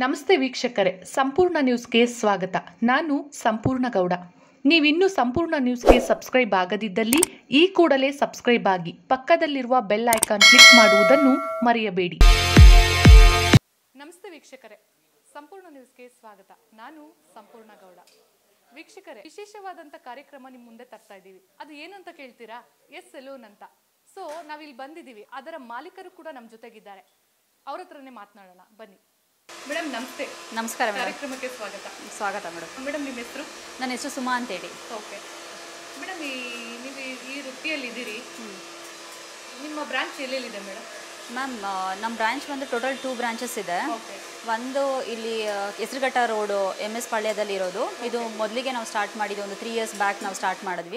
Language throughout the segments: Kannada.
ನಮಸ್ತೆ ವೀಕ್ಷಕರೇ ಸಂಪೂರ್ಣ ನ್ಯೂಸ್ಗೆ ಸ್ವಾಗತ ನಾನು ಸಂಪೂರ್ಣ ಗೌಡ ನೀವಿನ್ನೂ ಸಂಪೂರ್ಣ ನ್ಯೂಸ್ಗೆ ಸಬ್ಸ್ಕ್ರೈಬ್ ಆಗದಿದ್ದಲ್ಲಿ ಈ ಕೂಡಲೇ ಸಬ್ಸ್ಕ್ರೈಬ್ ಆಗಿ ಪಕ್ಕದಲ್ಲಿರುವ ಬೆಲ್ ಐಕಾನ್ ಕ್ಲಿಕ್ ಮಾಡುವುದನ್ನು ಮರೆಯಬೇಡಿ ನಮಸ್ತೆ ವೀಕ್ಷಕರೇ ಸಂಪೂರ್ಣ ನ್ಯೂಸ್ಗೆ ಸ್ವಾಗತ ನಾನು ಸಂಪೂರ್ಣ ಗೌಡ ವೀಕ್ಷಕರೇ ವಿಶೇಷವಾದಂಥ ಕಾರ್ಯಕ್ರಮ ನಿಮ್ಮ ಮುಂದೆ ತರ್ತಾ ಇದ್ದೀವಿ ಅದು ಏನು ಅಂತ ಕೇಳ್ತೀರಾ ಎಸ್ ಸೆಲೂನ್ ಅಂತ ಸೊ ನಾವಿಲ್ಲಿ ಬಂದಿದ್ದೀವಿ ಅದರ ಮಾಲೀಕರು ಕೂಡ ನಮ್ಮ ಜೊತೆಗಿದ್ದಾರೆ ಅವ್ರ ಹತ್ರನೇ ಮಾತನಾಡೋಣ ಬನ್ನಿ ಮೇಡಮ್ ನಮಸ್ತೆ ನಮಸ್ಕಾರ ಮೇಡಮ್ ಕಾರ್ಯಕ್ರಮಕ್ಕೆ ಸ್ವಾಗತ ಸ್ವಾಗತ ಮೇಡಮ್ ಮೇಡಮ್ ನಿಮ್ಮ ಹೆಸರು ನನ್ನ ಹೆಸರು ಸುಮಾ ಅಂತೇಳಿ ಓಕೆ ಮೇಡಮ್ ಈ ನೀವು ಈ- ಈ ವೃತ್ತಿಯಲ್ಲಿ ಇದ್ದೀರಿ ನಿಮ್ಮ ಬ್ರಾಂಚ್ ಎಲ್ಲೆಲ್ಲಿದೆ ಮೇಡಮ್ ಮ್ಯಾಮ್ ನಮ್ಮ ಬ್ರಾಂಚ್ ಬಂದು ಟೋಟಲ್ ಟೂ ಬ್ರಾಂಚಸ್ ಇದೆ ಓಕೆ ಒಂದು ಇಲ್ಲಿ ಆ, ಹೆಸರುಘಟ್ಟ ರೋಡು ಎಮ್ ಎಸ್ ಪಾಳ್ಯದಲ್ಲಿ ಇರೋದು ಇದು ಮೊದಲಿಗೆ ನಾವು ಸ್ಟಾರ್ಟ್ ಮಾಡಿದ್ದು ಒಂದು ತ್ರೀ ಇಯರ್ಸ್ ಬ್ಯಾಕ್ ನಾವು ಸ್ಟಾರ್ಟ್ ಮಾಡಿದ್ವಿ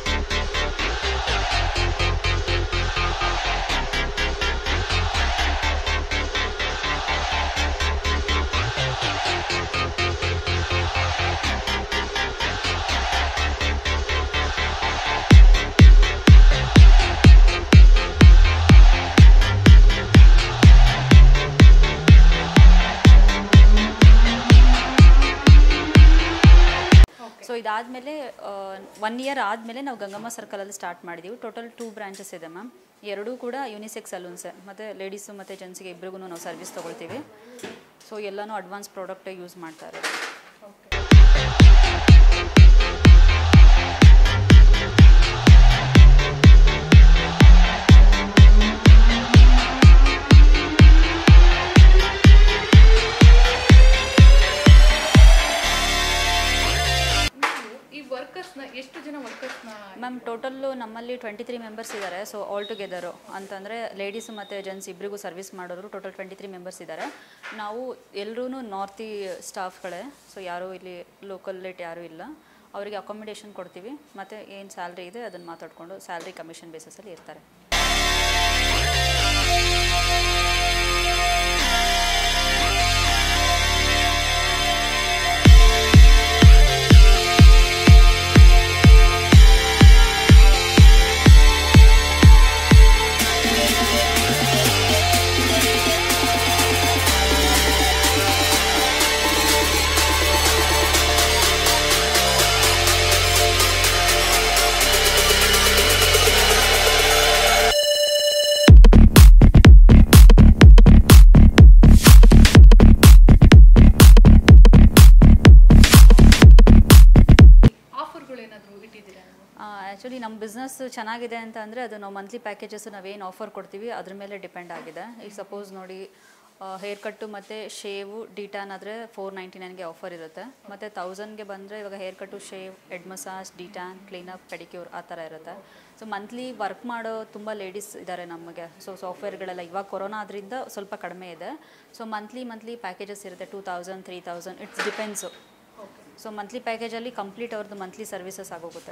ಓಕೆ ಸೊ ಇದಾದಮೇಲೆ ಒನ್ ಇಯರ್ ಆದಮೇಲೆ ನಾವು ಗಂಗಮ್ಮ ಸರ್ಕಲಲ್ಲಿ ಸ್ಟಾರ್ಟ್ ಮಾಡಿದ್ದೀವಿ ಟೋಟಲ್ ಟೂ ಬ್ರಾಂಚಸ್ ಇದೆ ಮ್ಯಾಮ್ ಎರಡೂ ಕೂಡ ಯೂನಿಸೆಕ್ಸ್ ಸಲೂನ್ಸೆ ಮತ್ತು ಲೇಡೀಸು ಮತ್ತು ಜೆಂಟ್ಸಿಗೆ ಇಬ್ರಿಗೂ ನಾವು ಸರ್ವಿಸ್ ತೊಗೊಳ್ತೀವಿ ಸೊ ಎಲ್ಲನೂ ಅಡ್ವಾನ್ಸ್ ಪ್ರಾಡಕ್ಟೇ ಯೂಸ್ ಮಾಡ್ತಾರೆ ಓಕೆ ನೀವು ಈ ವರ್ಕರ್ಸ್ನ ಎಷ್ಟು ಜನ ವರ್ಕರ್ಸ್ನ ಮ್ಯಾಮ್ ಟೋಟಲ್ಲು ನಮ್ಮಲ್ಲಿ ಟ್ವೆಂಟಿ ತ್ರೀ ಮೆಂಬರ್ಸ್ ಇದ್ದಾರೆ ಸೊ ಆಲ್ ಟುಗೆದರು ಅಂತಂದರೆ ಲೇಡೀಸು ಮತ್ತು ಜೆಂಟ್ಸ್ ಇಬ್ಬರಿಗೂ ಸರ್ವಿಸ್ ಮಾಡೋರು ಟೋಟಲ್ ಟ್ವೆಂಟಿ ತ್ರೀ ಮೆಂಬರ್ಸ್ ಇದ್ದಾರೆ ನಾವು ಎಲ್ಲರೂ ನಾರ್ತಿ ಸ್ಟಾಫ್ಗಳೇ ಸೊ ಯಾರೂ ಇಲ್ಲಿ ಲೋಕಲ್ ಲೇಟ್ ಯಾರೂ ಇಲ್ಲ ಅವರಿಗೆ ಅಕಾಮಿಡೇಷನ್ ಕೊಡ್ತೀವಿ ಮತ್ತು ಏನು ಸ್ಯಾಲ್ರಿ ಇದೆ ಅದನ್ನು ಮಾತಾಡಿಕೊಂಡು ಸ್ಯಾಲ್ರಿ ಕಮಿಷನ್ ಬೇಸಿಸಲ್ಲಿ ಇರ್ತಾರೆ ಆಫರ್ಗಳು ಏನಾದರೂ ಇಟ್ಟಿದ್ದೀರಾ ನೀವು ಆ್ಯಕ್ಚುಲಿ ನಮ್ಮ ಬಿಸ್ನೆಸ್ ಚೆನ್ನಾಗಿದೆ ಅಂತ ಅಂದರೆ ಅದು ನಾವು ಮಂತ್ಲಿ ಪ್ಯಾಕೇಜಸ್ ನಾವೇನು ಆಫರ್ ಕೊಡ್ತೀವಿ ಅದ್ರ ಮೇಲೆ ಡಿಪೆಂಡ್ ಆಗಿದೆ ಈಗ ಸಪೋಸ್ ನೋಡಿ ಹೇರ್ ಕಟ್ಟು ಮತ್ತು ಶೇವು ಡಿಟಾನ್ ಆದರೆ ಫೋರ್ ನೈಂಟಿ ನೈನ್ಗೆ ಆಫರ್ ಇರುತ್ತೆ ಮತ್ತು ತೌಸಂಡ್ಗೆ ಬಂದರೆ ಇವಾಗ hair cut shave head massage detan cleanup pedicure ಆ ಥರ ಇರುತ್ತೆ ಸೊ ಮಂತ್ಲಿ ವರ್ಕ್ ಮಾಡೋ ತುಂಬ ಲೇಡೀಸ್ ಇದ್ದಾರೆ ನಮಗೆ ಸೊ ಸಾಫ್ಟ್ವೇರ್ಗಳೆಲ್ಲ ಇವಾಗ ಕೊರೋನಾ ಆದ್ರಿಂದ ಸ್ವಲ್ಪ ಕಡಿಮೆ ಇದೆ ಸೊ ಮಂತ್ಲಿ ಮಂತ್ಲಿ ಪ್ಯಾಕೇಜಸ್ ಇರುತ್ತೆ two thousand three thousand it's depends okay so monthly ಪ್ಯಾಕೇಜಲ್ಲಿ ಕಂಪ್ಲೀಟ್ ಅವ್ರದ್ದು ಮಂತ್ಲಿ ಸರ್ವಿಸಸ್ ಆಗೋಗುತ್ತೆ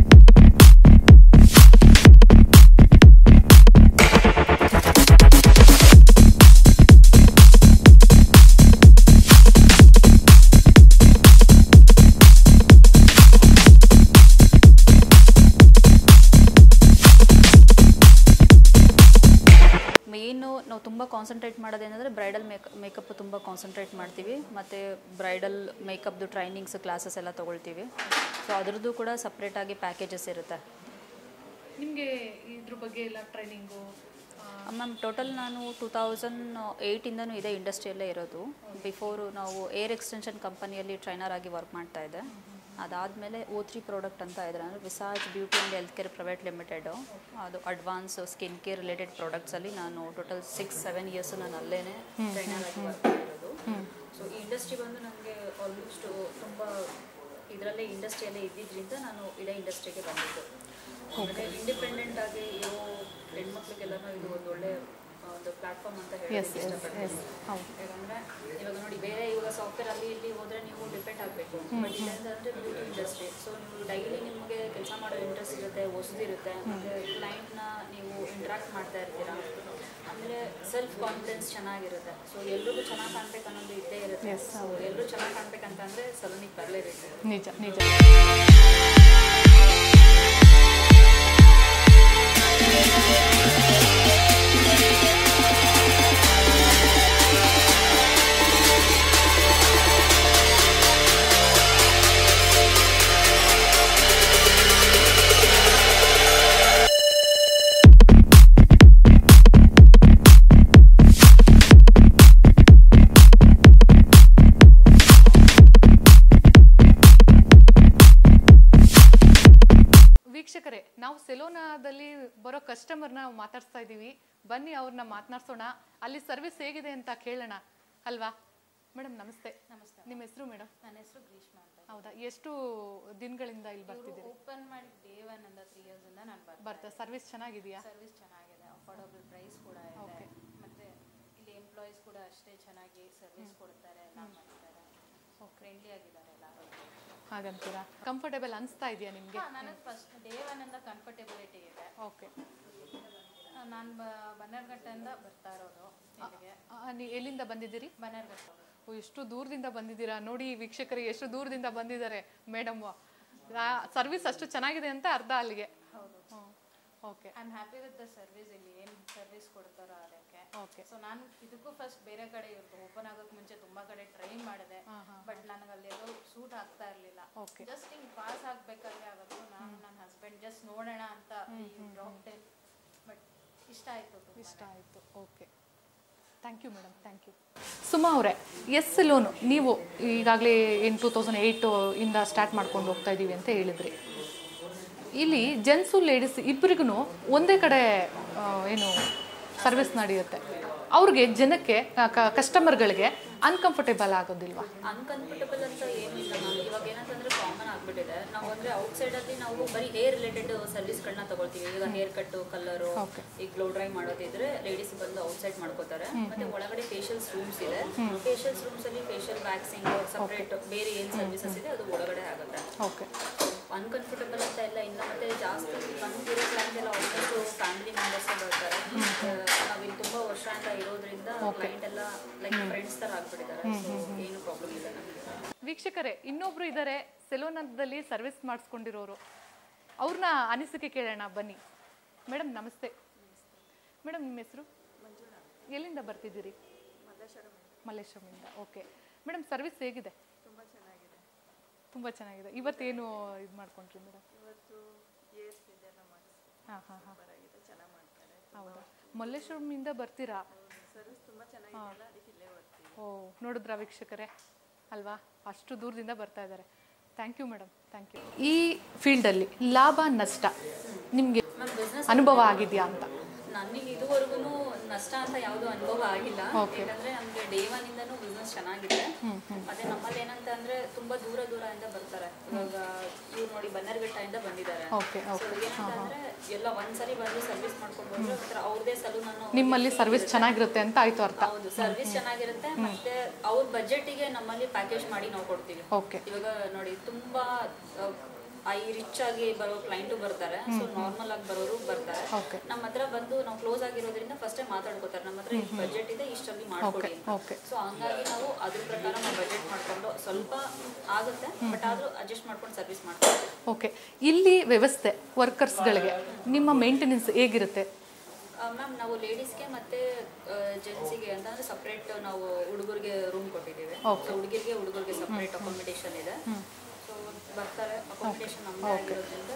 ಮೇಯ್ನು ನಾವು ತುಂಬ ಕಾನ್ಸಂಟ್ರೇಟ್ ಮಾಡೋದೇನೆಂದರೆ ಬ್ರೈಡಲ್ ಮೇಕ್ ಮೇಕಪ್ ತುಂಬ ಕಾನ್ಸಂಟ್ರೇಟ್ ಮಾಡ್ತೀವಿ ಮತ್ತು ಬ್ರೈಡಲ್ ಮೇಕಪ್ದು ಟ್ರೈನಿಂಗ್ಸ್ ಕ್ಲಾಸಸ್ ಎಲ್ಲ ತೊಗೊಳ್ತೀವಿ ಸೊ ಅದ್ರದ್ದು ಕೂಡ ಸಪ್ರೇಟಾಗಿ ಪ್ಯಾಕೇಜಸ್ ಇರುತ್ತೆ ನಿಮಗೆ ಇದ್ರ ಬಗ್ಗೆ ಎಲ್ಲ ಟ್ರೈನಿಂಗು ಮ್ಯಾಮ್ ಟೋಟಲ್ ನಾನು ಟೂ ತೌಸಂಡ್ ಏಯ್ಟಿಂದನೂ ಇದೇ ಇಂಡಸ್ಟ್ರಿಯಲ್ಲೇ ಇರೋದು ಬಿಫೋರು ನಾವು ಏರ್ ಎಕ್ಸ್ಟೆನ್ಷನ್ ಕಂಪನಿಯಲ್ಲಿ ಟ್ರೈನರ್ ಆಗಿ ವರ್ಕ್ ಮಾಡ್ತಾ ಇದ್ದೆ ಅದಾದಮೇಲೆ ಓ ತ್ರೀ ಪ್ರಾಡಕ್ಟ್ ಅಂತ ಇದ್ರೆ ಅಂದರೆ Visage beauty and health care private limited ಅದು ಅಡ್ವಾನ್ಸ್ ಸ್ಕಿನ್ ಕೇರ್ ರಿಲೇಟೆಡ್ ಪ್ರಾಡಕ್ಟ್ಸಲ್ಲಿ ನಾನು ಟೋಟಲ್ ಸಿಕ್ಸ್ ಸೆವೆನ್ ಇಯರ್ಸ್ ನಾನು ಅಲ್ಲೇ ಟ್ರೈನರ್ ಆಗಿ ವರ್ಕ್ ಮಾಡಿರೋದು ಸೊ ಈ ಇಂಡಸ್ಟ್ರಿ ಬಂದು ನನಗೆ ಆಲ್ಮೋಸ್ಟ್ ತುಂಬ ಇದರಲ್ಲೇ ಇಂಡಸ್ಟ್ರಿಯಲ್ಲೇ ಇದ್ದಿದ್ದರಿಂದ ನಾನು ಇದೇ ಇಂಡಸ್ಟ್ರಿಗೆ ಬಂದಿದ್ದು ಆಮೇಲೆ ಇಂಡಿಪೆಂಡೆಂಟ್ ಆಗಿ ಇರೋ ಹೆಣ್ಮಕ್ಳಿಗೆಲ್ಲನೂ ಇದು ಒಂದು ಒಳ್ಳೆ ಆ, ಒಂದು ಪ್ಲಾಟ್ಫಾರ್ಮ್ ಅಂತ ಹೇಳಿ ಇಷ್ಟಪಡ್ತೀನಿ ಯಾಕಂದ್ರೆ ಇವಾಗ ನೋಡಿ ಬೇರೆ ಇವಾಗ ಸಾಫ್ಟ್ವೇರ್ ಅಲ್ಲಿ ಇಲ್ಲಿ ಹೋದ್ರೆ ನೀವು ಡಿಪೆಂಡ್ ಆಗಬೇಕು ಬಟ್ ಇಲ್ಲಂದ್ರೆ ಬ್ಯೂಟಿ ಇಂಡಸ್ಟ್ರಿ ಸೊ ನೀವು ಡೈಲಿ ನಿಮಗೆ ಕೆಲಸ ಮಾಡೋ ಇಂಟ್ರೆಸ್ಟ್ ಇರುತ್ತೆ ಹೊಸದಿರುತ್ತೆ ಮತ್ತು ಕ್ಲೈಂಟ್ನ ನೀವು ಇಂಟ್ರಾಕ್ಟ್ ಮಾಡ್ತಾ ಇರ್ತೀರಾ ಆಮೇಲೆ ಸೆಲ್ಫ್ ಕಾನ್ಫಿಡೆನ್ಸ್ ಚೆನ್ನಾಗಿರುತ್ತೆ ಸೊ ಎಲ್ರಿಗೂ ಚೆನ್ನಾಗಿ ಕಾಣ್ಬೇಕು ಅನ್ನೋದು ಇದ್ದೇ ಇರುತ್ತೆ ಸೊ ಎಲ್ಲರೂ ಚೆನ್ನಾಗಿ ಕಾಣ್ಬೇಕಂತಂದ್ರೆ ಸಲೂನಿಗೆ ಬರಲೇಬೇಕು ನಿಜ ನಿಜ Thank ಸೆಲೋನಾದಲ್ಲಿ ಬರೋ ಕಸ್ಟಮರ್ನ ನಾವು ಮಾತಾಡ್ಸ್ತಾ ಇದ್ದೀವಿ ಬನ್ನಿ ಅವ್ರನ್ನ ಮಾತನಾಡ್ಸೋಣ ಅಲ್ಲಿ ಸರ್ವಿಸ್ ಹೇಗಿದೆ ಅಂತ ಕೇಳೋಣ ಅಲ್ವಾ ಮೇಡಮ್ ನಮಸ್ತೆ ನಮಸ್ತೆ ನಿಮ್ಮ ಹೆಸರು ಮೇಡಮ್ ನನ್ನ ಹೆಸರು ಗ್ರೀಷ್ಮಾ ಅಂತ ಹೌದಾ ಎಷ್ಟು ದಿನಗಳಿಂದ ಇಲ್ಲಿ ಬರ್ತಿದ್ದೀರಿ ಓಪನ್ ಮಾಡಿ ಡೇ ಒನ್ ಇಂದ ತ್ರೀ ಇಯರ್ಸ್ ಇಂದ ನಾನು ಬರ್ತೀನಿ ಬರ್ತಾ ಸರ್ವಿಸ್ ಚೆನ್ನಾಗಿದೆಯಾ ಸರ್ವಿಸ್ ಚೆನ್ನಾಗಿದೆ ಅಫೋರ್ಡಬಲ್ ಪ್ರೈಸ್ ಕೂಡ ಇದೆ ಮತ್ತೆ ಇಲ್ಲಿ ಎಂಪ್ಲಾಯೀಸ್ ಕೂಡ ಅಷ್ಟೇ ಚೆನ್ನಾಗಿ ಸರ್ವಿಸ್ ಕೊಡ್ತಾರೆ ಎಲ್ಲ ಮಾಡ್ತಾರೆ ಫ್ರೆಂಡ್ಲಿ ಆಗಿದ್ದಾರೆ ಎಲ್ಲರೂ ಹಾಗಂತೀರಾ ಕಂಫರ್ಟೇಬಲ್ ಅನಿಸ್ತಾ ಇದೆಯಾ ನಿಮಗೆ ನನಗೆ ಫಸ್ಟ್ ಡೇ ಒನ್ ಇಂದ ಕಂಫರ್ಟಬಿಲಿಟಿ ಇದೆ ಓಕೆ ನಾನು ಬನ್ನರ್ಘಟ್ಟದಿಂದ ಬರ್ತಾ ಇರೋದು ಇಲ್ಲಿಗೆ ನೀವು ಎಲ್ಲಿಂದ ಬಂದಿದ್ದೀರಿ ಬನ್ನರ್ಘಟ್ಟ ಓ ಎಷ್ಟು ದೂರದಿಂದ ಬಂದಿದ್ದೀರಾ ನೋಡಿ ವೀಕ್ಷಕರು ಎಷ್ಟು ದೂರದಿಂದ ಬಂದಿದ್ದಾರೆ ಮೇಡಮ್ ಸರ್ವಿಸ್ ಅಷ್ಟು ಚೆನ್ನಾಗಿದೆ ಅಂತ ಅರ್ಧ ಅಲ್ಲಿಗೆ ಹೌದು okay I am happy with the service ಇಲ್ಲಿ ಏನು ಸರ್ವಿಸ್ ಕೊಡ್ತಾರೋ ಅದಕ್ಕೆ ಓಕೆ ಸೊ ನಾನು ಇದಕ್ಕೂ ಫಸ್ಟ್ ಬೇರೆ ಕಡೆ ಇರುತ್ತೆ ಓಪನ್ ಆಗೋಕೆ ಮುಂಚೆ ತುಂಬಾ ಕಡೆ ಟ್ರೈ ಮಾಡಿದೆ ಬಟ್ ನನಗೆ ಅಲ್ಲೆಲ್ಲೋ ಸೂಟ್ ಆಗ್ತಾ ಇರಲಿಲ್ಲ Okay. ಜಸ್ಟ್ ಹಿಂಗೆ ಪಾಸ್ ಆಗ್ಬೇಕಾದ್ರೆ ಅವತ್ತು ನಾನು ನನ್ನ ಹಸ್ಬೆಂಡ್ ಜಸ್ಟ್ ನೋಡೋಣ ಅಂತ ಡ್ರಾಪ್ ಬಟ್ ಇಷ್ಟ ಆಯ್ತು ತುಂಬಾ. ಇಷ್ಟ ಆಯಿತು okay thank you madam thank you Suma ಅವರೇ ಎಸ್ ಲೋನು ನೀವು ಈಗಾಗಲೇ ಏನು ಟೂ ತೌಸಂಡ್ ಏಯ್ಟು ಇಂದ ಸ್ಟಾರ್ಟ್ ಮಾಡ್ಕೊಂಡು ಹೋಗ್ತಾ ಇದ್ದೀವಿ ಅಂತ ಹೇಳಿದ್ರಿ ಇಲ್ಲಿ ಜೆಂಟ್ಸು ಲೇಡೀಸ್ ಇಬ್ಬರಿಗೂ ಒಂದೇ ಕಡೆ ಆ, ಏನು ಸರ್ವಿಸ್ ನಡೆಯುತ್ತೆ ಅವ್ರಿಗೆ ಜನಕ್ಕೆ ಕಸ್ಟಮರ್ಗಳಿಗೆ ಅನ್ಕಂಫರ್ಟೇಬಲ್ ಆಗೋದಿಲ್ವಾ ಅನ್ಕಂಫರ್ಟಬಲ್ ಅಂತ ಏನಿಲ್ಲ ಮ್ಯಾಮ್ ಇವಾಗ ಏನಂತಂದ್ರೆ ಕಾಮನ್ ಆಗ್ಬಿಟ್ಟಿದೆ ನಾವು ಅಂದ್ರೆ ಔಟ್ಸೈಡ್ ಅಲ್ಲಿ ನಾವು ಬರೀ ಹೇರ್ ರಿಲೇಟೆಡ್ ಸರ್ವಿಸ್ಗಳನ್ನ ತಗೊಳ್ತೀವಿ ಈಗ ಹೇರ್ ಕಟ್ ಕಲರು Okay. ಈಗ ಗ್ಲೋ ಡ್ರೈ ಮಾಡೋದಿದ್ರೆ ಲೇಡೀಸ್ ಬಂದು ಔಟ್ಸೈಡ್ ಮಾಡ್ಕೋತಾರೆ ಮತ್ತೆ ಒಳಗಡೆ ಫೇಶಿಯಲ್ಸ್ ರೂಮ್ಸ್ ಇದೆ ಫೇಶಿಯಲ್ಸ್ ರೂಮ್ಸ್ ಅಲ್ಲಿ ಫೇಶಿಯಲ್ ವ್ಯಾಕ್ಸಿಂಗ್ ಸಪರೇಟ್ ಬೇರೆ ಏನ್ ಸರ್ವಿಸಸ್ ಇದೆ ಅದು ಒಳಗಡೆ ಆಗುತ್ತೆ ಓಕೆ ಅನ್ಕಂಫರ್ಟಬಲ್ ಅಂತ ಇಲ್ಲ ಇನ್ನು ಮತ್ತೆ ಜಾಸ್ತಿ ನಮ್ಗಿರೋ ಕ್ಲೈಂಟ್ ಎಲ್ಲ ಆಲ್ಮೋಸ್ಟ್ ಫ್ಯಾಮಿಲಿ ಮೆಂಬರ್ಸ್ ಬರ್ತಾರೆ ನಾವಿಲ್ಲಿ ತುಂಬಾ ವರ್ಷದಿಂದ ಇರೋದ್ರಿಂದ ಕ್ಲೈಂಟ್ ಎಲ್ಲ ಲೈಕ್ ಫ್ರೆಂಡ್ಸ್ ತರ ಆಗ್ಬಿಟ್ಟಿದ್ದಾರೆ ಸೊ ಏನು ಪ್ರಾಬ್ಲಮ್ ಇಲ್ಲ ನಮಗೆ ವೀಕ್ಷಕರೇ ಇನ್ನೊಬ್ರು ಇದ್ದಾರೆ ಸೆಲೋನದಲ್ಲಿ ಸರ್ವಿಸ್ ಮಾಡಿಸ್ಕೊಂಡಿರೋರು ಅವ್ರನ್ನ ಅನಿಸಿಕೆ ಕೇಳೋಣ ಬನ್ನಿ ಮೇಡಮ್ ನಮಸ್ತೆ ಮೇಡಮ್ ನಿಮ್ಮ ಹೆಸರು ಎಲ್ಲಿಂದ ಬರ್ತಿದ್ದೀರಿ ಮಲ್ಲೇಶ್ವರಮಿಂದ ಓಕೆ ಮೇಡಮ್ ಸರ್ವಿಸ್ ಹೇಗಿದೆ ತುಂಬ ಚೆನ್ನಾಗಿದೆ ತುಂಬ ಚೆನ್ನಾಗಿದೆ ಇವತ್ತೇನು ಇದು ಮಾಡ್ಕೊಂಡ್ರಿ ಮೇಡಮ್ ಇವತ್ತು ಏರ್ಸ್ ಇದೆಲ್ಲ ಮಾಡಿಸಿ ಹಾಂ ಹಾಂ ಹಾಂ ಆಗಿದೆ ಚೆನ್ನಾಗಿ ಮಾಡ್ತಾರೆ ಹೌದಾ ಮಲ್ಲೇಶ್ವರಮಿಂದ ಬರ್ತೀರಾ ಸರ್ವಿಸ್ ತುಂಬ ಚೆನ್ನಾಗಿದೆಯಲ್ಲ ಅದಕ್ಕೆ ಇಲ್ಲೇ ಬರ್ತೀವಿ ಓ ನೋಡಿದ್ರಾ ವೀಕ್ಷಕರೇ ಅಲ್ವಾ ಅಷ್ಟು ದೂರದಿಂದ ಬರ್ತಾ ಇದ್ದಾರೆ thank you madam thank you ಈ ಫೀಲ್ಡಲ್ಲಿ ಲಾಭ ನಷ್ಟ ನಿಮಗೆ ಮ್ಯಾಮ್ ಬಿಸ್ನೆಸ್ ಅನುಭವ ಆಗಿದೆಯಾ ಅಂತ ನನಗೆ ಇದುವರೆಗೂ ನಷ್ಟ ಅಂತ ಯಾವುದೂ ಅನುಭವ ಆಗಿಲ್ಲ Okay. ಯಾಕಂದ್ರೆ ನಮಗೆ ಡೇ ಒನ್ ಇಂದನೂ ಬಿಸ್ನೆಸ್ ಚೆನ್ನಾಗಿದೆ ಮತ್ತೆ ನಮ್ಮಲ್ಲಿ ಏನಂತ ಅಂದ್ರೆ ತುಂಬಾ ದೂರ ದೂರದಿಂದ ಬರ್ತಾರೆ ಇವಾಗ ಇವ್ರು ನೋಡಿ ಬನ್ನರ್ಘಟ್ಟದಿಂದ ಬಂದಿದ್ದಾರೆ ಓಕೆ ಸೊ ಓಕೆ ಏನಂತಂದ್ರೆ ಎಲ್ಲ ಒಂದ್ಸರಿ ಬಂದು ಸರ್ವಿಸ್ ಮಾಡ್ಕೊಂಡು ಹೋದ್ರೆ ಒಂಥರ ಅವ್ರದೇ ಸಲೂನ್ ಅನ್ನೋ ನಿಮ್ಮಲ್ಲಿ ಸರ್ವಿಸ್ ಚೆನ್ನಾಗಿರುತ್ತೆ ಅಂತ ಆಯ್ತು ಅರ್ಥ ಹೌದು ಸರ್ವಿಸ್ ಚೆನ್ನಾಗಿರುತ್ತೆ ಮತ್ತೆ ಅವ್ರ ಬಜೆಟಿಗೆ ನಮ್ಮಲ್ಲಿ ಪ್ಯಾಕೇಜ್ ಮಾಡಿ ನಾವು ಕೊಡ್ತೀವಿ ಓಕೆ ಇವಾಗ ನೋಡಿ ತುಂಬಾ ಐ ರಿಚ್ ಆಗಿ ಬರೋ ಕ್ಲೈಂಟು ಬರ್ತಾರೆ ಸೊ ನಾರ್ಮಲ್ ಆಗಿ ಬರೋರು ಬರ್ತಾರೆ ಓಕೆ ನಮ್ಮ ಹತ್ರ ಬಂದು ನಾವು ಕ್ಲೋಸ್ ಆಗಿರೋದ್ರಿಂದ ಫಸ್ಟೇ ಮಾತಾಡ್ಕೋತಾರೆ ನಮ್ಮ ಹತ್ರ ಇಷ್ಟು ಬಜೆಟ್ ಇದೆ ಇಷ್ಟಲ್ಲಿ ಮಾಡ್ಕೊಡಿ ಅಂತ ಓಕೆ ಸೊ ಹಂಗಾಗಿ ನಾವು ಅದ್ರ ಪ್ರಕಾರ ನಾವು ಬಜೆಟ್ ಮಾಡ್ಕೊಂಡು ಸ್ವಲ್ಪ ಆಗುತ್ತೆ ಬಟ್ ಆದ್ರೂ ಅಡ್ಜಸ್ಟ್ ಮಾಡ್ಕೊಂಡು ಸರ್ವಿಸ್ ಮಾಡ್ತೀವಿ ಓಕೆ ಇಲ್ಲಿ ವ್ಯವಸ್ಥೆ ವರ್ಕರ್ಸ್ಗಳಿಗೆ ನಿಮ್ಮ ಮೇಂಟೆನೆನ್ಸ್ ಹೇಗಿರುತ್ತೆ ಮ್ಯಾಮ್ ನಾವು ಲೇಡೀಸ್ಗೆ ಮತ್ತೆ ಜೆಂಟ್ಸಿಗೆ ಅಂತಂದ್ರೆ ಸಪ್ರೇಟ್ ನಾವು ಹುಡುಗರಿಗೆ ರೂಮ್ ಕೊಟ್ಟಿದ್ದೀವಿ ಸೊ ಹುಡುಗಿರಿಗೆ ಹುಡುಗರಿಗೆ ಸಪ್ರೇಟ್ ಅಕಾಮಿಡೇಷನ್ ಇದೆ ಸೊ ಬರ್ತಾರೆ ಅಕಾಮಿಡೇಷನ್ ನಮ್ಮದೇ ಆಗಿರೋದ್ರಿಂದ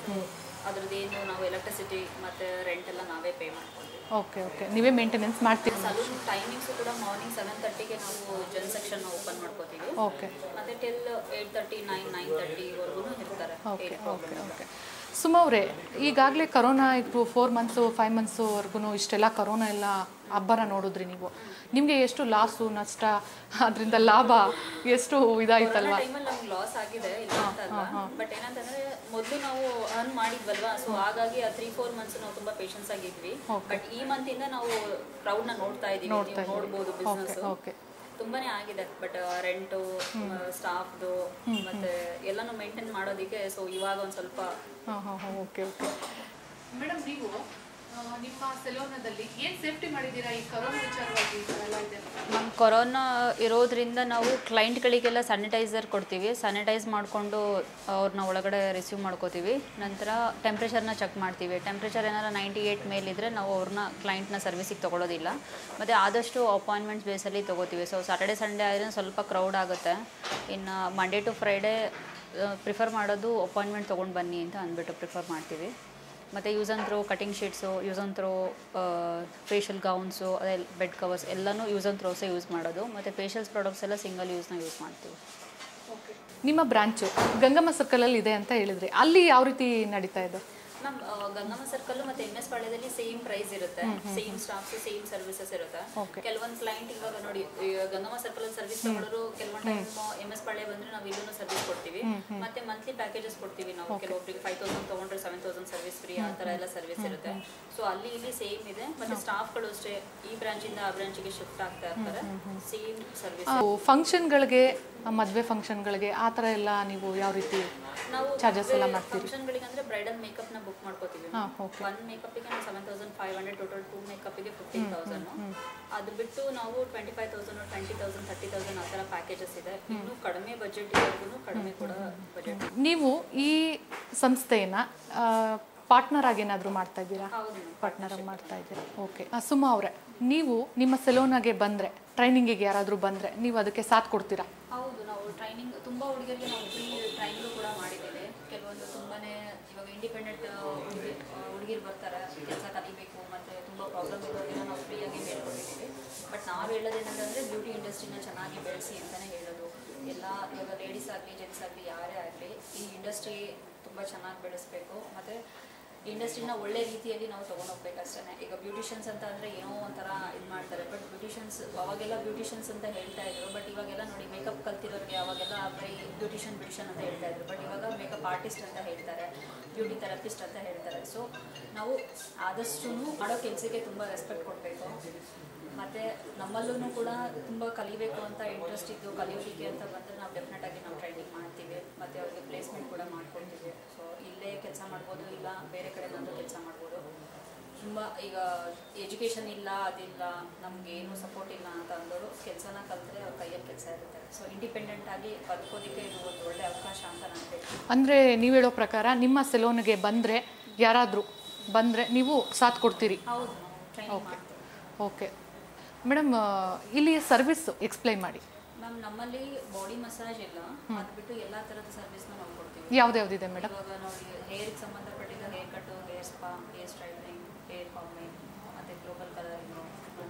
ಅದ್ರದ್ದೇನು ನಾವು ಎಲೆಕ್ಟ್ರಿಸಿಟಿ ಮತ್ತೆ ರೆಂಟ್ ಎಲ್ಲ ನಾವೇ ಪೇ ಮಾಡ್ಕೊಳ್ತೀವಿ ಓಕೆ ಓಕೆ ನೀವೇ ಮೇಂಟೆನೆನ್ಸ್ ಮಾಡ್ತೀರಿ ಸಲೂನ್ ಟೈಮಿಂಗ್ಸು ಕೂಡ ಮಾರ್ನಿಂಗ್ ಸೆವೆನ್ ತರ್ಟಿಗೆ ನಾವು ಜೆನ್ ಸೆಕ್ಷನ್ ಓಪನ್ ಮಾಡ್ಕೋತೀವಿ ಓಕೆ ಮತ್ತೆ till eight thirty nine nine ತರ್ಟಿವರೆಗೂ ಇರ್ತಾರೆ ಓಕೆ ಏನು ಓಕೆ ಪ್ರಾಬ್ಲಮ್ ಓಕೆ ಸುಮಾ ಅವರೇ ಈಗಾಗಲೇ ಕರೋನಾ ಇತ್ತು ಫೋರ್ ಮಂತ್ಸು ಫೈವ್ ಮಂತ್ಸ್ವರೆಗೂ ಇಷ್ಟೆಲ್ಲ ಕರೋನಾ ಎಲ್ಲ ಅಬ್ಬರ ನೋಡಿದ್ರಿ ನೀವು ನಿಮಗೆ ಎಷ್ಟು ಲಾಸು ನಷ್ಟ ಅದರಿಂದ ಲಾಭ ಎಷ್ಟು ಇದಾಯ್ತಲ್ವಾ ಟೈಮಲ್ಲಿ ನಮ್ಗೆ ಲಾಸ್ ಆಗಿದೆ ಇಲ್ಲ ಅಂತ ಅಲ್ಲ ಬಟ್ ಏನಂತಂದ್ರೆ ಮೊದಲು ನಾವು ಅರ್ನ್ ಮಾಡಿದ್ವಲ್ವಾ ಸೊ ಹಾಗಾಗಿ ಆ ತ್ರೀ ಫೋರ್ ಮಂತ್ಸ್ ನಾವು ತುಂಬಾ ಪೇಷನ್ಸ್ ಆಗಿದ್ವಿ ಬಟ್ ಈ ಮಂತ್ ಇಂದ ನಾವು ಕ್ರೌಡ್ ನ ನೋಡ್ತಾ ಇದೀವಿ ನೀವು ನೋಡ್ಬೋದು ಬಿಸ್ನೆಸ್ ಓಕೆ ತುಂಬಾನೇ ಆಗಿದೆ ಬಟ್ ರೆಂಟು ಸ್ಟಾಫ್ದು ಮತ್ತೆ ಎಲ್ಲಾನು ಮೇಂಟೈನ್ ಮಾಡೋದಕ್ಕೆ ಸೊ ಇವಾಗ ಒಂದ್ ಸ್ವಲ್ಪ ಹಾಂ ಹಾಂ ಹಾಂ ಓಕೆ ಓಕೆ ಮೇಡಮ್ ನೀವು ನಿಮ್ಮ ಸೆಲೋನದಲ್ಲಿ ಏನು ಸೇಫ್ಟಿ ಮಾಡಿದ್ದೀರಾ ಈ ಕರೋನಾ ವಿಚಾರವಾಗಿ ಎಲ್ಲ ಇದೆ ಮ್ಯಾಮ್ ಕೊರೋನಾ ಇರೋದ್ರಿಂದ ನಾವು ಕ್ಲೈಂಟ್ಗಳಿಗೆಲ್ಲ ಸ್ಯಾನಿಟೈಸರ್ ಕೊಡ್ತೀವಿ ಸ್ಯಾನಿಟೈಸ್ ಮಾಡಿಕೊಂಡು ಅವ್ರನ್ನ ಒಳಗಡೆ ರಿಸೀವ್ ಮಾಡ್ಕೋತೀವಿ ನಂತರ ಟೆಂಪ್ರೇಚರ್ನ ಚೆಕ್ ಮಾಡ್ತೀವಿ ಟೆಂಪ್ರೇಚರ್ ಏನಾರ ನೈಂಟಿ ಏಯ್ಟ್ ಮೇಲಿದ್ದರೆ ನಾವು ಅವ್ರನ್ನ ಕ್ಲೈಂಟ್ನ ಸರ್ವಿಸಿಗೆ ತೊಗೊಳೋದಿಲ್ಲ ಮತ್ತು ಆದಷ್ಟು ಅಪಾಯಿಂಟ್ಮೆಂಟ್ಸ್ ಬೇಸಲ್ಲಿ ತೊಗೋತೀವಿ ಸೊ ಸ್ಯಾಟರ್ಡೆ ಸಂಡೇ ಆದರೆ ಸ್ವಲ್ಪ ಕ್ರೌಡ್ ಆಗುತ್ತೆ ಇನ್ನು ಮಂಡೇ ಟು ಫ್ರೈಡೇ ಪ್ರಿಫರ್ ಮಾಡೋದು ಅಪಾಯಿಂಟ್ಮೆಂಟ್ ತೊಗೊಂಡು ಬನ್ನಿ ಅಂತ ಅಂದ್ಬಿಟ್ಟು ಪ್ರಿಫರ್ ಮಾಡ್ತೀವಿ ಮತ್ತು use and throw cutting sheets use and throw facial gowns ಅದೇ ಬೆಡ್ ಕವರ್ಸ್ ಎಲ್ಲನೂ ಯೂಸ್ ಆ್ಯಂಡ್ ಥ್ರೋಸೇ ಯೂಸ್ ಮಾಡೋದು ಮತ್ತು ಫೇಶಿಯಲ್ಸ್ ಪ್ರಾಡಕ್ಟ್ಸ್ ಎಲ್ಲ ಸಿಂಗಲ್ ಯೂಸ್ನ ಯೂಸ್ ಮಾಡ್ತೀವಿ ನಿಮ್ಮ ಬ್ರಾಂಚು ಗಂಗಮ್ಮ ಸರ್ಕಲಲ್ಲಿ ಇದೆ ಅಂತ ಹೇಳಿದ್ರಿ ಅಲ್ಲಿ ಯಾವ ರೀತಿ ನಡೀತಾ ಇದೆ ಮ್ಯಾಮ್ ಗಂಗಮ್ಮ ಸರ್ಕಲ್ ಮತ್ತೆ ಎಂ ಎಸ್ ಪಾಳ್ಯದಲ್ಲಿ ಸೇಮ್ ಪ್ರೈಸ್ ಇರುತ್ತೆ ಸೇಮ್ ಸ್ಟಾಫ್ಸ್ ಸೇಮ್ ಸರ್ವಿಸಸ್ ಇರುತ್ತೆ Okay. ಕೆಲವೊಂದು ಕ್ಲೈಂಟ್ ಇವಾಗ ನೋಡಿ ಈ ಗಂಗಮ್ಮ ಸರ್ಕಲ್ ಅಲ್ಲಿ ಸರ್ವಿಸ್ ತಗೊಳ್ಳೋರು ಕೆಲವೊಂದು ಟೈಮ್ ಎಂ ಎಸ್ ಪಾಳ್ಯ ಬಂದ್ರೆ ನಾವು ಇಲ್ಲೂ ಸರ್ವಿಸ್ ಕೊಡ್ತೀವಿ ಮತ್ತೆ ಮಂತ್ಲಿ ಪ್ಯಾಕೇಜಸ್ ಕೊಡ್ತೀವಿ ನಾವು ಕೆಲವೊಬ್ಬರಿಗೆ ಫೈವ್ ತೌಸಂಡ್ ತಗೊಂಡ್ರೆ ಸೆವೆನ್ ತೌಸಂಡ್ ಸರ್ವಿಸ್ ಫ್ರೀ ಆ ಥರ ಎಲ್ಲ ಸರ್ವಿಸ್ ಇರುತ್ತೆ ಸೊ ಅಲ್ಲಿ ಇಲ್ಲಿ ಸೇಮ್ ಇದೆ ಮತ್ತೆ ಸ್ಟಾಫ್ಗಳು ಅಷ್ಟೇ ಈ ಬ್ರಾಂಚಿಂದ ಆ ಬ್ರಾಂಚಿಗೆ ಶಿಫ್ಟ್ ಆಗ್ತಾ ಇರ್ತಾರೆ ಸೇಮ್ ಸರ್ವಿಸ್ ಫಂಕ್ಷನ್ಗಳಿಗೆ ಮದುವೆ ಫಂಕ್ಷನ್ಗಳಿಗೆ ಆ ಥರ ಎಲ್ಲ ನೀವು ಯಾವ ರೀತಿ ನಾವು charges ಎಲ್ಲ ಮಾಡ್ತೀರಿ? ಫಂಕ್ಷನ್ಗಳಿಗೆ ಅಂದ್ರೆ ಬ್ರೈಡಲ್ ಮೇಕಪ್ ನ ಬುಕ್ ಮಾಡ್ಕೋತೀವಿ ಹಾ, okay. ಒನ್ ಮೇಕಪ್ಗೆ ನಾವು seven thousand five hundred total two ಮೇಕಪ್ಗೆ ಫಿಫ್ಟೀನ್ ತೌಸಂಡ್ ಅದು ಬಿಟ್ಟು ನಾವು twenty five thousand twenty thousand thirty thousand ಆ ಥರ ಪ್ಯಾಕೇಜಸ್ ಇದೆ ಇನ್ನು ಕಡಿಮೆ ಬಜೆಟ್ ಇರೋರ್ಗು ಕಡಿಮೆ ಕೂಡ ಬಜೆಟ್ ನೀವು ಈ ಸಂಸ್ಥೆಯನ್ನ ಪಾರ್ಟ್ನರ್ ಆಗಿ ಏನಾದರೂ ಮಾಡ್ತಾ ಇದ್ದೀರಾ ಹೌದು ಪಾರ್ಟ್ನರ್ ಆಗಿ ಮಾಡ್ತಾ ಇದ್ದೀರಾ ಓಕೆ ಸುಮಾ ಅವರೇ ನೀವು ನಿಮ್ಮ ಸೆಲೋನಾಗೆ ಬಂದರೆ ಟ್ರೈನಿಂಗಿಗೆ ಯಾರಾದರೂ ಬಂದರೆ ನೀವು ಅದಕ್ಕೆ ಸಾಥ್ ಕೊಡ್ತೀರಾ ಹೌದು ನಾವು ಟ್ರೈನಿಂಗ್ ತುಂಬ ಹುಡುಗರಿಗೆ ನಾವು ಫ್ರೀ ಟ್ರೈನಿಂಗ್ ಕೂಡ ಮಾಡಿದ್ದೀವಿ ಕೆಲವೊಂದು ತುಂಬಾನೇ ಇವಾಗ ಇಂಡಿಪೆಂಡೆಂಟ್ ಹುಡುಗಿ ಹುಡುಗಿರು ಬರ್ತಾರೆ ಕೆಲಸ ಕಲಿಬೇಕು ಮತ್ತು ತುಂಬ ಪ್ರಾಬ್ಲಮ್ ಇರೋದನ್ನ ನಾವು ಫ್ರೀಯಾಗಿ ಹೇಳ್ಕೊಟ್ಟಿದ್ದೀವಿ ಬಟ್ ನಾವು ಹೇಳೋದೇನಂತಂದರೆ ಬ್ಯೂಟಿ ಇಂಡಸ್ಟ್ರಿನ ಚೆನ್ನಾಗಿ ಬೆಳೆಸಿ ಅಂತಲೇ ಹೇಳೋದು ಎಲ್ಲ ಇವಾಗ ಲೇಡೀಸ್ ಆಗಲಿ ಜೆಂಟ್ಸ್ ಆಗಲಿ ಯಾರೇ ಆಗಲಿ ಈ ಇಂಡಸ್ಟ್ರಿ ತುಂಬ ಚೆನ್ನಾಗಿ ಬೆಳೆಸಬೇಕು ಮತ್ತು ಇಂಡಸ್ಟ್ರಿನ ಒಳ್ಳೆ ರೀತಿಯಲ್ಲಿ ನಾವು ತೊಗೊಂಡೋಗ್ಬೇಕಷ್ಟೇ ಈಗ ಬ್ಯೂಟಿಷಿಯನ್ಸ್ ಅಂತ ಅಂದರೆ ಏನೋ ಒಂಥರ ಇದು ಮಾಡ್ತಾರೆ ಬಟ್ ಬ್ಯೂಟಿಷಿಯನ್ಸ್ ಅವಾಗೆಲ್ಲ ಬ್ಯೂಟಿಷಿಯನ್ಸ್ ಅಂತ ಹೇಳ್ತಾ ಇದ್ರು ಬಟ್ ಇವಾಗೆಲ್ಲ ನೋಡಿ ಮೇಕಪ್ ಕಲ್ತಿರೋರಿಗೆ ಅವಾಗೆಲ್ಲ ಬರೀ ಬ್ಯೂಟಿಷಿಯನ್ ಬ್ಯೂಟಿಷಿಯನ್ ಅಂತ ಹೇಳ್ತಾ ಇದ್ರು ಬಟ್ ಇವಾಗ ಮೇಕಪ್ ಆರ್ಟಿಸ್ಟ್ ಅಂತ ಹೇಳ್ತಾರೆ ಬ್ಯೂಟಿ ಥೆರಪಿಸ್ಟ್ ಅಂತ ಹೇಳ್ತಾರೆ ಸೊ ನಾವು ಆದಷ್ಟು ಮಾಡೋ ಕೆಲಸಕ್ಕೆ ತುಂಬ ರೆಸ್ಪೆಕ್ಟ್ ಕೊಡಬೇಕು ಮತ್ತು ನಮ್ಮಲ್ಲೂ ಕೂಡ ತುಂಬ ಕಲಿಬೇಕು ಅಂತ ಇಂಟ್ರೆಸ್ಟ್ ಇದ್ದು ಕಲಿಯೋದಕ್ಕೆ ಅಂತ ಬಂದರೆ ನಾವು ಡೆಫಿನೆಟಾಗಿ ನಾವು ಟ್ರೈನಿಂಗ್ ಮಾಡ್ತೀವಿ ಮತ್ತು ಅವ್ರಿಗೆ ಪ್ಲೇಸ್ಮೆಂಟ್ ಕೂಡ ಮಾಡ್ಕೊಡ್ತೀವಿ ಸೊ ಇಲ್ಲೇ ಕೆಲಸ ಮಾಡ್ಬೋದು ಇಲ್ಲ ಬೇರೆ ಕಡೆ ಬಂದು ಕೆಲಸ ಮಾಡ್ಬೋದು ತುಂಬ ಈಗ ಎಜುಕೇಷನ್ ಇಲ್ಲ ಅದಿಲ್ಲ ನಮ್ಗೆ ಏನು ಸಪೋರ್ಟ್ ಇಲ್ಲ ಅಂತ ಅಂದವರು ಕೆಲಸನ ಕಲಿತ್ರೆ ಅವ್ರ ಕೈಯಲ್ಲಿ ಕೆಲಸ ಇರುತ್ತೆ ಸೊ ಇಂಡಿಪೆಂಡೆಂಟ್ ಆಗಿ ಬದುಕೋದಕ್ಕೆ ಇದು ಒಂದು ಒಳ್ಳೆ ಅವಕಾಶ ಅಂತ ನಾನು ಹೇಳ್ತೀನಿ ಅಂದರೆ ನೀವು ಹೇಳೋ ಪ್ರಕಾರ ನಿಮ್ಮ ಸೆಲೋನ್ಗೆ ಬಂದರೆ ಯಾರಾದರೂ ಬಂದರೆ ನೀವು ಸಾಥ್ ಕೊಡ್ತೀರಿ ಹೌದು ನಾವು ಟ್ರೈನಿಂಗ್ ಮಾಡ್ತೀವಿ ಓಕೆ ಮೇಡಮ್ ಇಲ್ಲಿ ಸರ್ವಿಸ್ ಎಕ್ಸ್ಪ್ಲೈನ್ ಮಾಡಿ ಮ್ಯಾಮ್ ನಮ್ಮಲ್ಲಿ ಬಾಡಿ ಮಸಾಜ್ ಇಲ್ಲ ಅದು ಬಿಟ್ಟು ಎಲ್ಲ ಥರದ ಸರ್ವಿಸ್ನ ನಾವು ಕೊಡ್ತೀವಿ ಯಾವ್ದ್ಯಾವ್ದಿದೆ ಮೇಡಮ್ ಇವಾಗ ನೋಡಿ ಹೇರ್ಗೆ ಸಂಬಂಧಪಟ್ಟಿದ್ದ hair cut hair spa hair styling hair perming ಮತ್ತು ಗ್ಲೋಬಲ್ ಕಲರಿಂಗು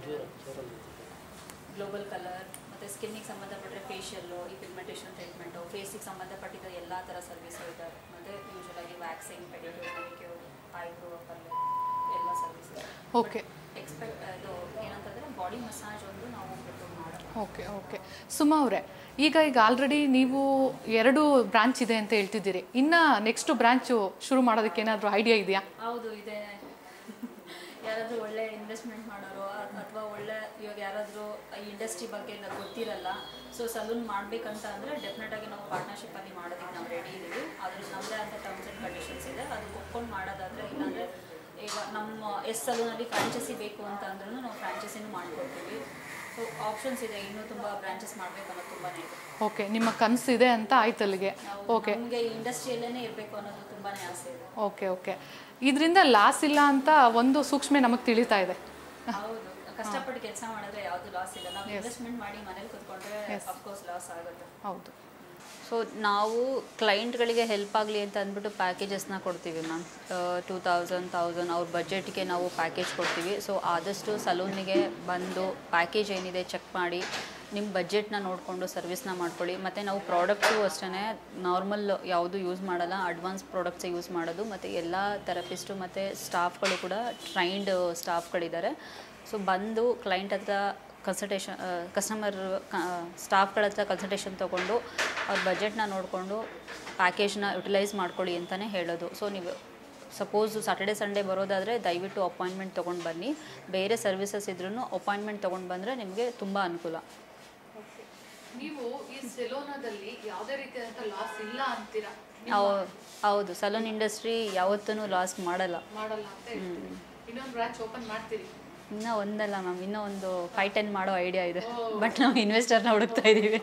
ಗ್ಲೋಬಲ್ ಕಲರ್ ಮತ್ತು ಸ್ಕಿನ್ನಿಗೆ ಸಂಬಂಧಪಟ್ಟರೆ ಫೇಶಿಯಲ್ಲು ಈ ಪಿಗ್ಮೆಂಟೇಷನ್ ಟ್ರೀಟ್ಮೆಂಟು ಫೇಸಿಗೆ ಸಂಬಂಧಪಟ್ಟಿದ್ದ ಎಲ್ಲ ಥರ ಸರ್ವಿಸು ಇದೆ ಮತ್ತು ಯೂಶಲಾಗಿ ವ್ಯಾಕ್ಸಿಂಗ್ ಪೆಡಿಕ್ಯೂರ್ ಮೆಡಿಕ್ಯೂರ್ ಐಬ್ರೋ ಪಲ್ಲೆ ಎಲ್ಲ ಸರ್ವಿಸ್ ಇದೆ ಓಕೆ ಎಕ್ಸ್ಪೆಕ್ಟ್ ಇದು ಏನಂತಂದರೆ ಬಾಡಿ ಮಸಾಜ್ ಒಂದು ನಾವು ಪ್ರಿಫರ್ ಮಾಡೋದು ಓಕೆ ಓಕೆ ಸುಮಾ ಅವರೇ ಈಗ ಈಗ ಆಲ್ರೆಡಿ ನೀವು ಎರಡು ಬ್ರಾಂಚ್ ಇದೆ ಅಂತ ಹೇಳ್ತಿದ್ದೀರಿ ಇನ್ನು ನೆಕ್ಸ್ಟ್ ಬ್ರಾಂಚು ಶುರು ಮಾಡೋದಕ್ಕೆ ಏನಾದರೂ ಐಡಿಯಾ ಇದೆಯಾ ಹೌದು ಇದೆ ಯಾರಾದರೂ ಒಳ್ಳೆ ಇನ್ವೆಸ್ಟ್ಮೆಂಟ್ ಮಾಡೋರು ಅಥವಾ ಒಳ್ಳೆ ಇವಾಗ ಯಾರಾದರೂ ಈ ಇಂಡಸ್ಟ್ರಿ ಬಗ್ಗೆ ಎಲ್ಲ ಗೊತ್ತಿರಲ್ಲ ಸೊ ಸಲೂನ್ ಮಾಡಬೇಕಂತ ಅಂದರೆ ಡೆಫಿನೆಟಾಗಿ ನಾವು ಪಾರ್ಟ್ನರ್ಶಿಪ್ಪಲ್ಲಿ ಮಾಡೋದಕ್ಕೆ ನಾವು ರೆಡಿ ಇದ್ದೀವಿ ಅದ್ರಲ್ಲಿ ನಮ್ಮದೇ ಅಂತ ಟರ್ಮ್ಸ್ ಆ್ಯಂಡ್ ಕಂಡೀಷನ್ಸ್ ಇದೆ ಅದು ಒಪ್ಕೊಂಡು ಮಾಡೋದಾದರೆ ಇಲ್ಲಾಂದರೆ ಈಗ ನಮ್ಮ ಎಸ್ ಸಲೂನಲ್ಲಿ ಫ್ರಾಂಚೈಸಿ ಬೇಕು ಅಂತ ಅಂದ್ರೂ ನಾವು ಫ್ರಾಂಚೈಸಿನೂ ಮಾಡ್ಕೊಡ್ತೀವಿ ಸೊ ಆಪ್ಷನ್ಸ್ ಇದೆ ಇನ್ನೂ ತುಂಬ ಬ್ರಾಂಚಸ್ ಮಾಡಬೇಕು ಅನ್ನೋದು ತುಂಬಾ ಇದೆ ಓಕೆ ನಿಮ್ಮ ಕನಸು ಇದೆ ಅಂತ ಆಯ್ತು ಅಲ್ಲಿಗೆ ಓಕೆ ನಮಗೆ ಇಂಡಸ್ಟ್ರಿಯಲ್ಲೇ ಇರಬೇಕು ಅನ್ನೋದು ತುಂಬಾ ಆಸೆ ಇದೆ ಓಕೆ ಓಕೆ ಇದರಿಂದ ಲಾಸ್ ಇಲ್ಲ ಅಂತ ಒಂದು ಸೂಕ್ಷ್ಮ ನಮಗೆ ತಿಳಿತಾ ಇದೆ ಹೌದು ಕಷ್ಟಪಟ್ಟು ಕೆಲಸ ಮಾಡಿದ್ರೆ ಯಾವುದು ಲಾಸ್ ಇಲ್ಲ ನಾವು ಇನ್ವೆಸ್ಟ್ಮೆಂಟ್ ಮಾಡಿ ಮನೇಲಿ ಕೂತ್ಕೊಂಡ್ರೆ ಅಫ್ಕೋರ್ಸ್ ಲಾಸ್ ಆಗುತ್ತೆ ಹೌದು ಸೊ ನಾವು ಕ್ಲೈಂಟ್ಗಳಿಗೆ ಹೆಲ್ಪ್ ಆಗಲಿ ಅಂತ ಅಂದ್ಬಿಟ್ಟು ಪ್ಯಾಕೇಜಸ್ನ ಕೊಡ್ತೀವಿ ಮ್ಯಾಮ್ ಟೂ ತೌಸಂಡ್ ತೌಸಂಡ್ ಅವ್ರ ಬಜೆಟ್ಗೆ ನಾವು ಪ್ಯಾಕೇಜ್ ಕೊಡ್ತೀವಿ ಸೊ ಆದಷ್ಟು ಸಲೂನಿಗೆ ಬಂದು ಪ್ಯಾಕೇಜ್ ಏನಿದೆ ಚೆಕ್ ಮಾಡಿ ನಿಮ್ಮ ಬಜೆಟ್ನ ನೋಡಿಕೊಂಡು ಸರ್ವಿಸ್ನ ಮಾಡ್ಕೊಳ್ಳಿ ಮತ್ತು ನಾವು ಪ್ರಾಡಕ್ಟು ಅಷ್ಟೇ ನಾರ್ಮಲ್ ಯಾವುದು ಯೂಸ್ ಮಾಡಲ್ಲ ಅಡ್ವಾನ್ಸ್ ಪ್ರಾಡಕ್ಟ್ಸ್ ಯೂಸ್ ಮಾಡೋದು ಮತ್ತು ಎಲ್ಲ ಥೆರಪಿಸ್ಟು ಮತ್ತು ಸ್ಟಾಫ್ಗಳು ಕೂಡ ಟ್ರೈನ್ಡ್ ಸ್ಟಾಫ್ಗಳಿದ್ದಾರೆ ಸೊ ಬಂದು ಕ್ಲೈಂಟ್ ಹತ್ರ ಕನ್ಸಲ್ಟೇಷನ್ ಕಸ್ಟಮರ್ ಸ್ಟಾಫ್ಗಳ ಹತ್ರ ಕನ್ಸಲ್ಟೇಷನ್ ತೊಗೊಂಡು ಅವ್ರ ಬಜೆಟ್ನ ನೋಡಿಕೊಂಡು ಪ್ಯಾಕೇಜ್ನ ಯುಟಿಲೈಸ್ ಮಾಡ್ಕೊಳ್ಳಿ ಅಂತಲೇ ಹೇಳೋದು ಸೊ ನೀವು ಸಪೋಸ್ ಸ್ಯಾಟರ್ಡೆ ಸಂಡೇ ಬರೋದಾದರೆ ದಯವಿಟ್ಟು ಅಪಾಯಿಂಟ್ಮೆಂಟ್ ತೊಗೊಂಡು ಬನ್ನಿ ಬೇರೆ ಸರ್ವಿಸಸ್ ಇದ್ರೂ ಅಪಾಯಿಂಟ್ಮೆಂಟ್ ತೊಗೊಂಡು ಬಂದರೆ ನಿಮಗೆ ತುಂಬ ಅನುಕೂಲ ನೀವು ಈ ಸೆಲೋನಾದಲ್ಲಿ ಯಾವುದೇ ರೀತಿಯಾದಂಥ ಲಾಸ್ ಇಲ್ಲ ಅಂತೀರಾ ಹೌ- ಹೌದು ಸಲೂನ್ ಇಂಡಸ್ಟ್ರಿ ಯಾವತ್ತೂ ಲಾಸ್ ಮಾಡಲ್ಲ ಮಾಡಲ್ಲ ಅಂತ ಹೇಳ್ತೀರಿ ಇನ್ನೊಂದು ಬ್ರಾಂಚ್ ಓಪನ್ ಮಾಡ್ತೀರಿ ಇನ್ನೂ ಒಂದಲ್ಲ ಮ್ಯಾಮ್ ಇನ್ನೂ ಒಂದು ಫೈವ್ ಟೆನ್ ಮಾಡೋ ಐಡಿಯಾ ಇದೆ ಬಟ್ ನಾವು ಇನ್ವೆಸ್ಟರ್ನ ಹುಡುಕ್ತಾ ಇದ್ದೀವಿ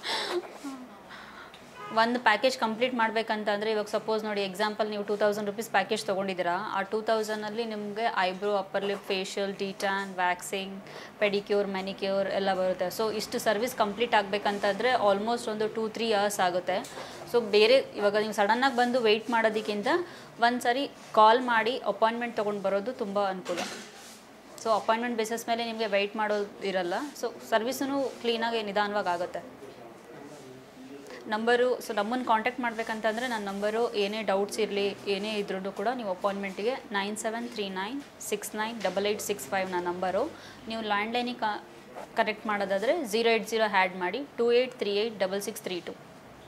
ಒಂದು ಪ್ಯಾಕೇಜ್ ಕಂಪ್ಲೀಟ್ ಮಾಡಬೇಕಂತಂದರೆ ಇವಾಗ ಸಪೋಸ್ ನೋಡಿ ಎಕ್ಸಾಂಪಲ್ ನೀವು ಟೂ ತೌಸಂಡ್ ರುಪೀಸ್ ಪ್ಯಾಕೇಜ್ ತೊಗೊಂಡಿದ್ದೀರಾ ಆ ಟೂ ತೌಸಂಡಲ್ಲಿ ನಿಮಗೆ eyebrow upper lip facial detan waxing pedicure manicure ಎಲ್ಲ ಬರುತ್ತೆ ಸೊ ಇಷ್ಟು ಸರ್ವಿಸ್ ಕಂಪ್ಲೀಟ್ ಆಗಬೇಕಂತಂದರೆ ಆಲ್ಮೋಸ್ಟ್ ಒಂದು ಟೂ ತ್ರೀ ಇಯರ್ಸ್ ಆಗುತ್ತೆ ಸೊ ಬೇರೆ ಇವಾಗ ನೀವು ಸಡನ್ನಾಗಿ ಬಂದು ವೆಯ್ಟ್ ಮಾಡೋದಕ್ಕಿಂತ ಒಂದು ಸರಿ ಕಾಲ್ ಮಾಡಿ ಅಪಾಯಿಂಟ್ಮೆಂಟ್ ತೊಗೊಂಡು ಬರೋದು ತುಂಬ ಅನುಕೂಲ ಸೊ ಅಪಾಯಿಂಟ್ಮೆಂಟ್ ಬೇಸಿಸ್ ಮೇಲೆ ನಿಮಗೆ ವೆಯ್ಟ್ ಮಾಡೋದು ಇರಲ್ಲ ಸೊ ಸರ್ವಿಸೂ ಕ್ಲೀನಾಗಿ ನಿಧಾನವಾಗಿ ಆಗುತ್ತೆ ನಂಬರು ಸೊ ನಮ್ಮನ್ನು ಕಾಂಟ್ಯಾಕ್ಟ್ ಮಾಡಬೇಕಂತಂದರೆ ನನ್ನ ನಂಬರು ಏನೇ ಡೌಟ್ಸ್ ಇರಲಿ ಏನೇ ಇದ್ರೂ ಕೂಡ ನೀವು ಅಪಾಯಿಂಟ್ಮೆಂಟಿಗೆ nine seven three nine six nine double eight six five ನನ್ನ ನಂಬರು ನೀವು ಲ್ಯಾಂಡ್ಲೈನಿಗೆ ಕ ಕನೆಕ್ಟ್ ಮಾಡೋದಾದರೆ ಝೀರೋ ಏಯ್ಟ್ ಜೀರೋ ಹ್ಯಾಡ್ ಮಾಡಿ two eight three eight double six three two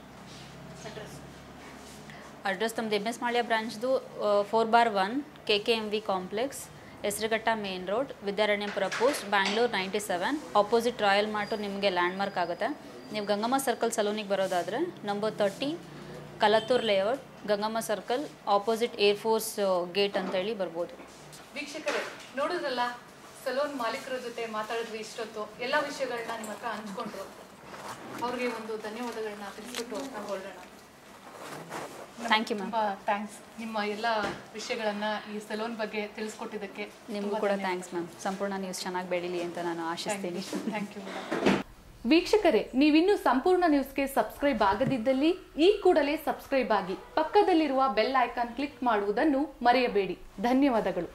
address ನಮ್ದು ಎಮ್ ಎಸ್ ಮಾಳ್ಯ ಬ್ರಾಂಚ್ದು four bar one K K M V complex Hesaraghatta main road Vidyaranyapura post Bangalore ninety seven opposite Royal Mart ನಿಮಗೆ ಲ್ಯಾಂಡ್ಮಾರ್ಕ್ ಆಗುತ್ತೆ ನೀವು ಗಂಗಮ್ಮ ಸರ್ಕಲ್ ಸಲೂನಿಗೆ ಬರೋದಾದರೆ number thirty Kalathur layout Gangamma circle opposite air force gate ಅಂತೇಳಿ ಬರ್ಬೋದು ವೀಕ್ಷಕರೇ ನೋಡಿದ್ರಲ್ಲ ಸಲೂನ್ ಮಾಲೀಕರ ಜೊತೆ ಮಾತಾಡಿದ್ವಿ ಇಷ್ಟೊತ್ತು ಎಲ್ಲ ವಿಷಯಗಳನ್ನ ನಿಮ್ಮ ಹತ್ರ ಹಂಚ್ಕೊಂಡ್ರು ಅವ್ರಿಗೆ ಒಂದು ಧನ್ಯವಾದಗಳನ್ನ ತಿಳಿಸ್ಬಿಟ್ಟು ನಾವು ಹೊರಡೋಣ ಥ್ಯಾಂಕ್ ಯು ಮ್ಯಾಮ್ ತುಂಬಾ ಥ್ಯಾಂಕ್ಸ್ ನಿಮ್ಮ ಎಲ್ಲ ವಿಷಯಗಳನ್ನ ಈ ಸಲೂನ್ ಬಗ್ಗೆ ತಿಳಿಸ್ಕೊಟ್ಟಿದ್ದಕ್ಕೆ ನಿಮಗೂ ಕೂಡ ಥ್ಯಾಂಕ್ಸ್ ಮ್ಯಾಮ್ ಸಂಪೂರ್ಣ ನ್ಯೂಸ್ ಚೆನ್ನಾಗಿ ಬೆಳೀಲಿ ಅಂತ ನಾನು ಆಶಿಸ್ತೀನಿ ಥ್ಯಾಂಕ್ ಯು ವೀಕ್ಷಕರೇ ನೀವಿನ್ನೂ ಸಂಪೂರ್ಣ ನ್ಯೂಸ್ಗೆ ಸಬ್ಸ್ಕ್ರೈಬ್ ಆಗದಿದ್ದಲ್ಲಿ ಈ ಕೂಡಲೇ ಸಬ್ಸ್ಕ್ರೈಬ್ ಆಗಿ ಪಕ್ಕದಲ್ಲಿರುವ ಬೆಲ್ ಐಕಾನ್ ಕ್ಲಿಕ್ ಮಾಡುವುದನ್ನು ಮರೆಯಬೇಡಿ ಧನ್ಯವಾದಗಳು